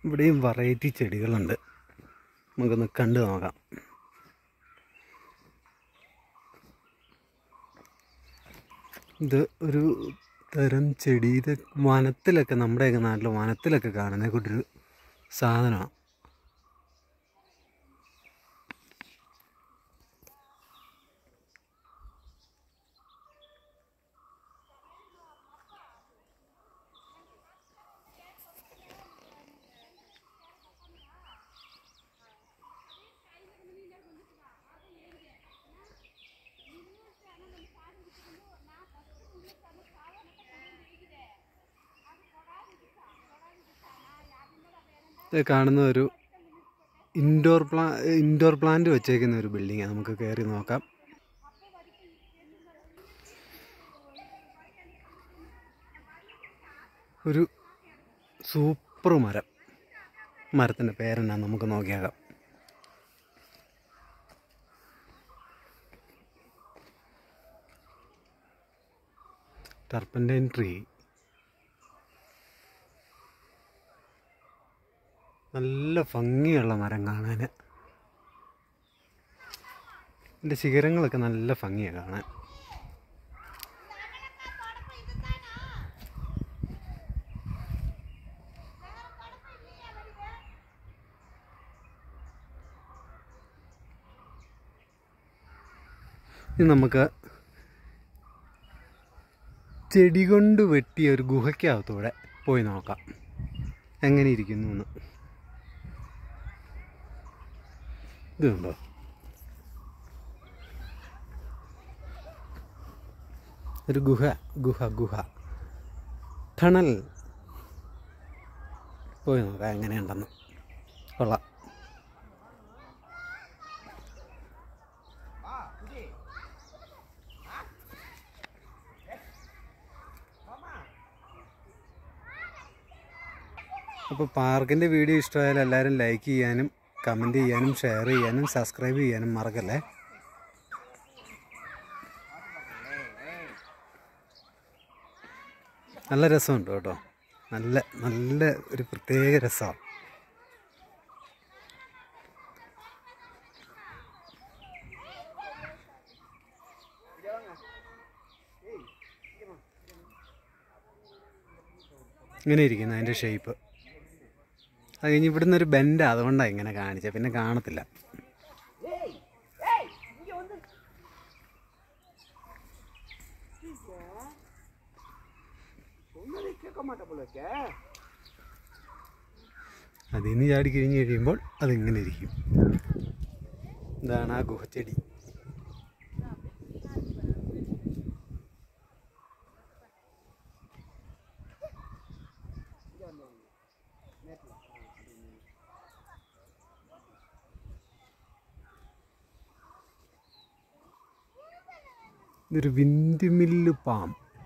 ഇവിടെയും വെറൈറ്റി ചെടികളുണ്ട് നമുക്കൊന്ന് കണ്ടു നോക്കാം ഇത് ഒരു തരം ചെടി ഇത് വനത്തിലൊക്കെ നമ്മുടെയൊക്കെ നാട്ടിൽ വനത്തിലൊക്കെ കാണുന്ന കൂട്ടൊരു സാധനമാണ് ഇത് കാണുന്ന ഒരു ഇൻഡോർ പ്ലാ ഇൻഡോർ പ്ലാന്റ് വെച്ചേക്കുന്ന ഒരു ബിൽഡിങ്ങാണ് നമുക്ക് കയറി നോക്കാം ഒരു സൂപ്പർ മരം മരത്തിൻ്റെ പേരെന്നാ നമുക്ക് നോക്കിയാകാം ടർപ്പൻറ്റൈൻ ട്രീ നല്ല ഭംഗിയുള്ള മരം കാണാൻ ഇതിൻ്റെ ശിഖരങ്ങളൊക്കെ നല്ല ഭംഗിയാണ് കാണാൻ ഇനി നമുക്ക് ചെടി കൊണ്ട് വെട്ടിയ ഒരു ഗുഹയ്ക്കകത്തൂടെ പോയി നോക്കാം എങ്ങനെ ഇരിക്കുന്നു എന്ന് ഇതുണ്ടോ ഒരു ഗുഹ ഗുഹ ഗുഹ ടണൽ പോയി നോക്കാം എങ്ങനെയുണ്ടെന്ന് കൊള്ളാം അപ്പോൾ പാർക്കിൻ്റെ വീഡിയോ ഇഷ്ടമായാൽ എല്ലാവരും ലൈക്ക് ചെയ്യാനും കമൻറ്റ് ചെയ്യാനും ഷെയർ ചെയ്യാനും സബ്സ്ക്രൈബ് ചെയ്യാനും മറക്കല്ലേ നല്ല രസമുണ്ട് കേട്ടോ നല്ല നല്ല ഒരു പ്രത്യേക രസമാണ് ഇങ്ങനെ ഇരിക്കുന്നു അതിൻ്റെ ഷേപ്പ് അത് കഴിഞ്ഞ് ഇവിടുന്ന് ഒരു ബെൻഡ് അതുകൊണ്ടാണ് ഇങ്ങനെ കാണിച്ചത് പിന്നെ കാണത്തില്ല അതിൽ നിന്ന് ചാടി കഴിഞ്ഞ് കഴിയുമ്പോൾ അതിങ്ങനെ ഇരിക്കും ഇതാണ് ആ ഗുഹച്ചെടി ഇതൊരു വിൻഡ് മില്ല് പാം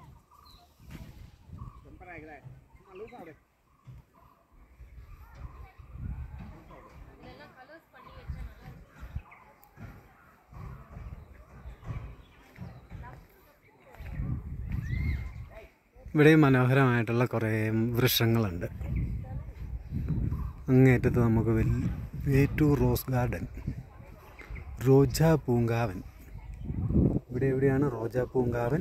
ഇവിടെ മനോഹരമായിട്ടുള്ള കുറേ വൃക്ഷങ്ങളുണ്ട് അങ്ങേറ്റത്ത് നമുക്ക് വലിയ വേറ്റൂർ റോസ് ഗാർഡൻ റോജാ പൂങ്കാവൻ ഇവിടെ എവിടെയാണ് റോജാ പൂങ്കാവൻ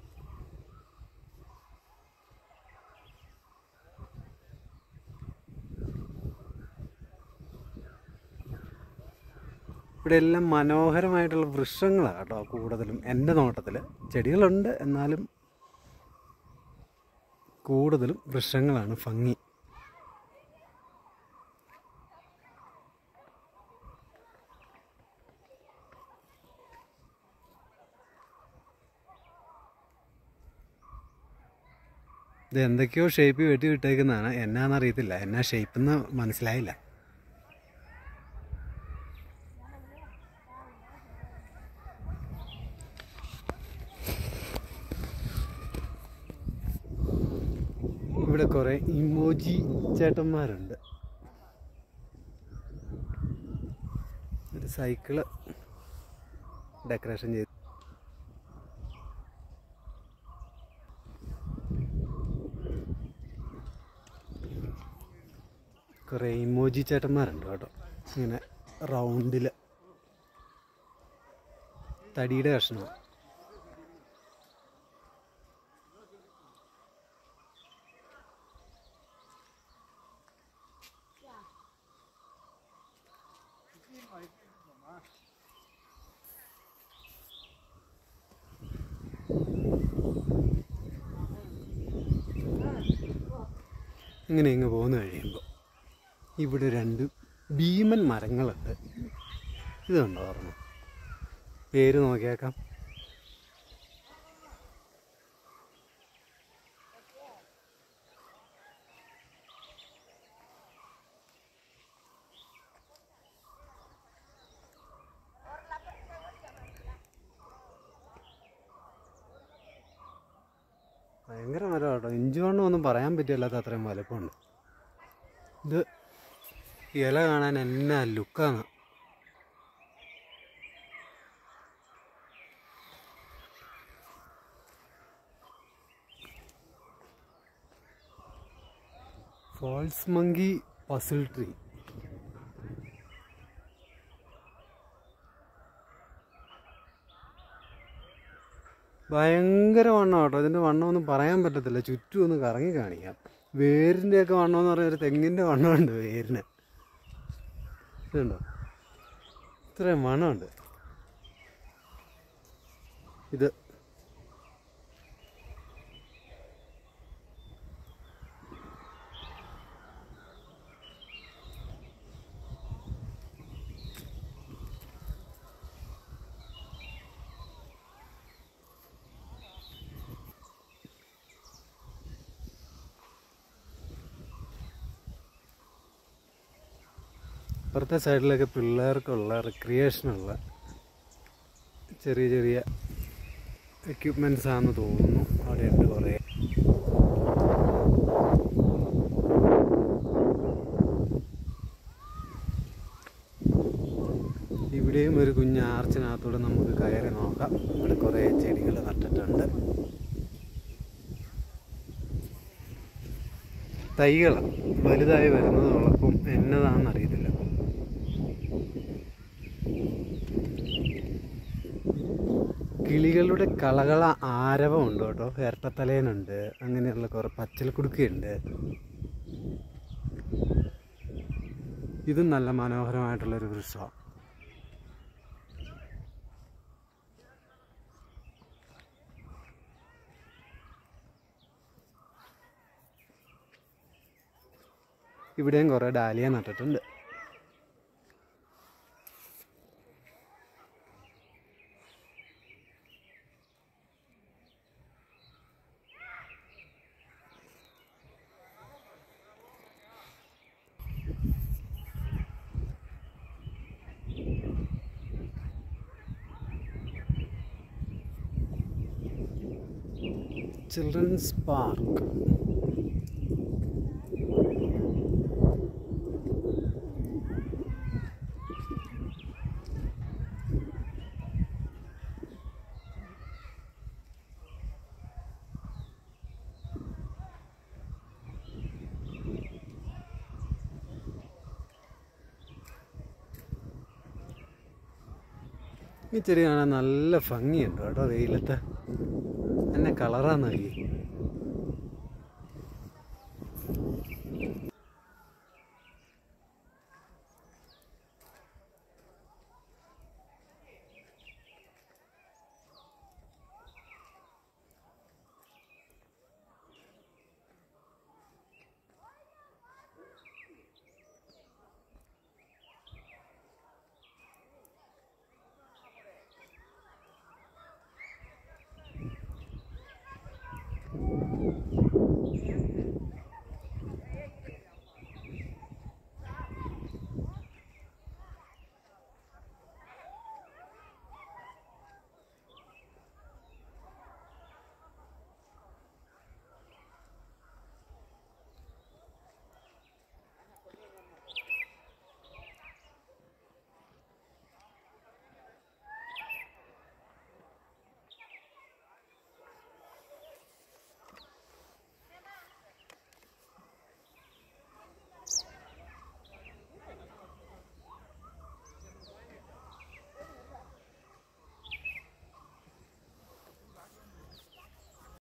ഇവിടെ എല്ലാം മനോഹരമായിട്ടുള്ള വൃക്ഷങ്ങളാണ് കേട്ടോ കൂടുതലും എൻ്റെ നോട്ടത്തിൽ ചെടികളുണ്ട് എന്നാലും കൂടുതലും വൃക്ഷങ്ങളാണ് ഭംഗി ഇത് എന്തൊക്കെയോ ഷേപ്പ് വെട്ടി വിട്ടേക്കുന്നതാണ് എന്നാന്നറിയത്തില്ല എന്നാ ഷേപ്പ് എന്ന് മനസ്സിലായില്ല ഇവിടെ കുറേ ഇമോജി ചേട്ടന്മാരുണ്ട് ഒരു സൈക്കിള് ഡെക്കറേഷൻ ചെയ്ത് കുറേ ഇമോജി ചേട്ടന്മാരുണ്ട് കേട്ടോ ഇങ്ങനെ റൗണ്ടിൽ തടിയുടെ കഷ്ണം ഇങ്ങനെ ഇങ്ങ് പോന്നു കഴിയുമ്പോൾ ഇവിടെ രണ്ട് ഭീമൻ മരങ്ങളുണ്ട് ഇതുണ്ടോ ഓർമ്മ പേര് നോക്കിയേക്കാം ഭയങ്കര മരം കേട്ടോ ഇഞ്ചി വണ്ണം ഒന്നും പറയാൻ പറ്റില്ലാത്ത അത്രയും വലുപ്പമുണ്ട് ഇത് ഇല കാണാൻ എന്നാ ലുക്കാണ് ഫോൾസ് മങ്കി പസിൽ ട്രീ ഭയങ്കര വണ്ണം കേട്ടോ ഇതിൻ്റെ വണ്ണം ഒന്നും പറയാൻ പറ്റത്തില്ല ചുറ്റും ഒന്ന് കറങ്ങി കാണിക്കാം വേരിൻ്റെയൊക്കെ വണ്ണം എന്ന് പറഞ്ഞാൽ ഒരു തെങ്ങിൻ്റെ വണ്ണമുണ്ട് വേരിന് ഇതുണ്ടോ ഇത്രയും വണ്ണമുണ്ട് ഇത് അപ്പുറത്തെ സൈഡിലൊക്കെ പിള്ളേർക്കുള്ള റിക്രിയേഷനുള്ള ചെറിയ ചെറിയ എക്യുപ്മെൻറ്റ്സ് ആണെന്ന് തോന്നുന്നു അവിടെയുണ്ട് കുറേ ഇവിടെയും ഒരു കുഞ്ഞ് ആർച്ചിനകത്തൂടെ നമുക്ക് കയറി നോക്കാം ഇവിടെ കുറേ ചെടികൾ നട്ടിട്ടുണ്ട് തൈകൾ വലുതായി വരുന്നതോടൊപ്പം എന്നതാണെന്ന് അറിയത്തില്ല കിളികളുടെ കളകള ആരവമുണ്ട് കേട്ടോ ഇരട്ടത്തലേനുണ്ട് അങ്ങനെയുള്ള കുറേ പച്ചലക്കുടുക്കയുണ്ട് ഇതും നല്ല മനോഹരമായിട്ടുള്ളൊരു വൃക്ഷമാണ് ഇവിടെയും കുറേ ഡാലിയ നട്ടിട്ടുണ്ട് ചിൽഡ്രൻസ് പാർക്ക് ഈ ചെടി കാണാൻ നല്ല ഭംഗിയുണ്ട് കേട്ടോ വെയിലത്ത് എന്നെ കളറാന്ന് നോക്കി